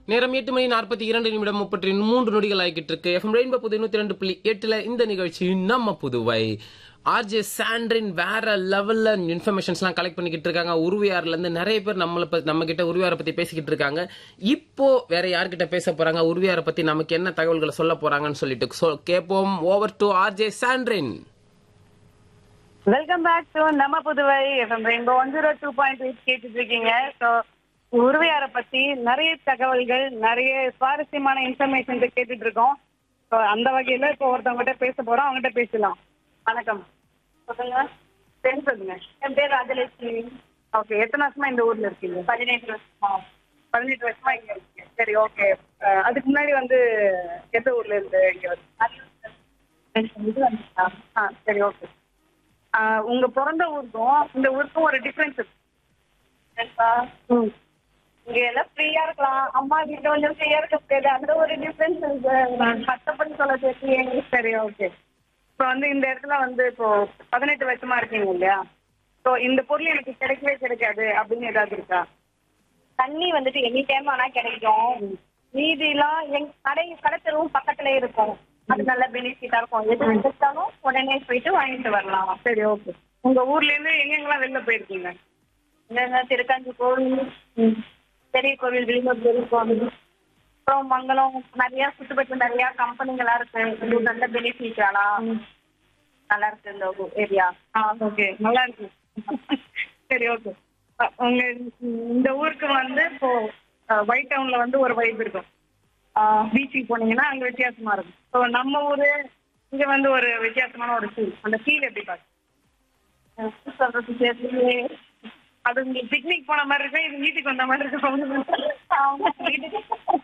நேரம் எட்டு மணி நாற்பத்தி இரண்டு நிமிடம் முப்பத்தி மூன்று நொடிகள் ஆகிட்டு இருக்கு எஃப்எம் ரெயின்போ புது நூத்தி ரெண்டு புள்ளி எட்டுல இந்த நிகழ்ச்சி நம்ம புதுவை ஆர்ஜே சாண்ட்ரின் வேற லெவல்ல இன்ஃபர்மேஷன்ஸ் எல்லாம் கலெக்ட் பண்ணிக்கிட்டு இருக்காங்க உருவியார்ல இருந்து நிறைய பேர் நம்மள பத்தி- நம்ம கிட்ட உருவியாரை பத்தி பேசிக்கிட்டு இருக்காங்க இப்போ வேற யார்கிட்ட பேச போறாங்க உருவியாரை பத்தி நமக்கு என்ன தகவல்களை சொல்ல போறாங்கன்னு சொல்லிட்டு சொ- கேட்போம் over to RJ Sandrine welcome back to நம்ம Puduvai FM rainbow one zero two point eight கேட்டுட்டு இருக்கீங்க ஸோ உருவையாரை பத்தி நிறைய தகவல்கள் நிறைய சுவாரஸ்யமான இன்ஃபர்மேஷன் கேட்டுட்டு இருக்கோம் ஸோ அந்த வகையில இப்போ ஒருத்தவங்ககிட்ட பேச போறோம் அவங்ககிட்ட பேசலாம் வணக்கம் சொல்லுங்க பேர் சொல்லுங்க என் பேர் ராஜலட்சுமி ஓகே எத்தனை வருஷமா இந்த ஊர்ல இருக்கீங்க பதினெட்டு வருஷமா பதினெட்டு வருஷமா இங்க இருக்கீங்க சரி ஓகே அதுக்கு முன்னாடி வந்து எந்த ஊர்ல இருந்து இங்க வந்து ஆ சரி ஓகே ஆஹ் உங்க பிறந்த ஊருக்கும் இந்த ஊருக்கும் ஒரு டிஃபரன்ஸ் இருக்கு ம். இங்க எல்லாம் ஃப்ரீயா இருக்கலாம் அம்மா கிட்ட கொஞ்சம் ஃப்ரீயா இருக்க முடியாது அந்த ஒரு டிஃபரன்ஸ் இருக்கு நான் கஷ்டப்பட்டு சொல்ல சேர்த்து சரி ஓகே இப்போ வந்து இந்த இடத்துல வந்து இப்போ பதினெட்டு வருஷமா இருக்கீங்க இல்லையா ஸோ இந்த பொருள் எனக்கு கிடைக்கவே கிடைக்காது அப்படின்னு ஏதாவது இருக்கா தண்ணி வந்துட்டு எனி டைம் ஆனா கிடைக்கும் மீதிலாம் எங் கடை கடைத்தெருவும் பக்கத்துல இருக்கும் அது நல்ல பெனிஃபிட்டா இருக்கும் எது கிடைச்சாலும் உடனே போயிட்டு வாங்கிட்டு வரலாம் சரி ஓகே உங்க ஊர்ல இருந்து எங்கெங்கெல்லாம் வெளில போயிருக்கீங்க இங்க திருக்காஞ்சி கோவில் பெரிய கோவில் விளிம்பு பெரிய கோவில் அப்புறம் மங்களம் நிறைய சுற்றுப்பட்டு நிறைய கம்பெனிங்களா இருக்கு இது நல்ல பெனிஃபிட் ஆனா நல்லா இருக்கு இந்த ஏரியா ஆ ஓகே நல்லா இருக்கு சரி ஓகே உங்க இந்த ஊருக்கு வந்து இப்போ ஒயிட் டவுன்ல வந்து ஒரு வைப் இருக்கும் பீச்சுக்கு போனீங்கன்னா அங்க வித்தியாசமா இருக்கும் ஸோ நம்ம ஊரு இங்க வந்து ஒரு வித்தியாசமான ஒரு ஃபீல் அந்த ஃபீல் எப்படி பாக்கு சொல்றது தெரியலையே. அது உங்களுக்கு பிக்னிக் போன மாதிரி இருக்கும் இது வீட்டுக்கு வந்த மாதிரி இருக்கும் அவங்க வீட்டுக்கு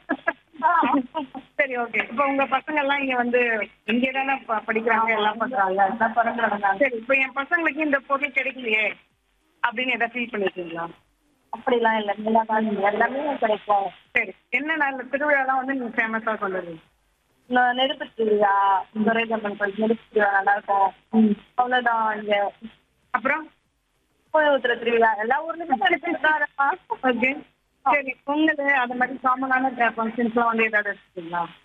சரி ஓகே இப்போ உங்க பசங்க எல்லாம் இங்க வந்து இங்கே தானே ப- படிக்கிறாங்க எல்லாம் பண்றாங்க எல்லாம் பிறந்து நடந்தாங்க சரி இப்போ என் பசங்களுக்கு இந்த பொருள் கிடைக்கலையே அப்படின்னு எதாவது ஃபீல் பண்ணிருக்கீங்களா அப்படிலாம் இல்ல நல்லா தான் எல்லாமே கிடைக்கும் சரி என்ன நல்ல திருவிழாலாம் வந்து நீங்க ஃபேமஸா கொண்டு வருவீங்க இந்த நெருப்பு திருவிழா துரைகம்பன் கோயில் நெருப்பு திருவிழா நல்லா இருக்கும் அவ்வளவுதான் இங்க அப்புறம் கோயில் ஊத்துற திருவிழா எல்லா ஊர்லயுமே நெருப்பு தான் இருக்கும் ஓகே சரி பொங்கல் அந்த மாதிரி காமனான ஃபங்க்ஷன்ஸ்லாம் வந்து ஏதாவது வச்சுருக்கீங்களா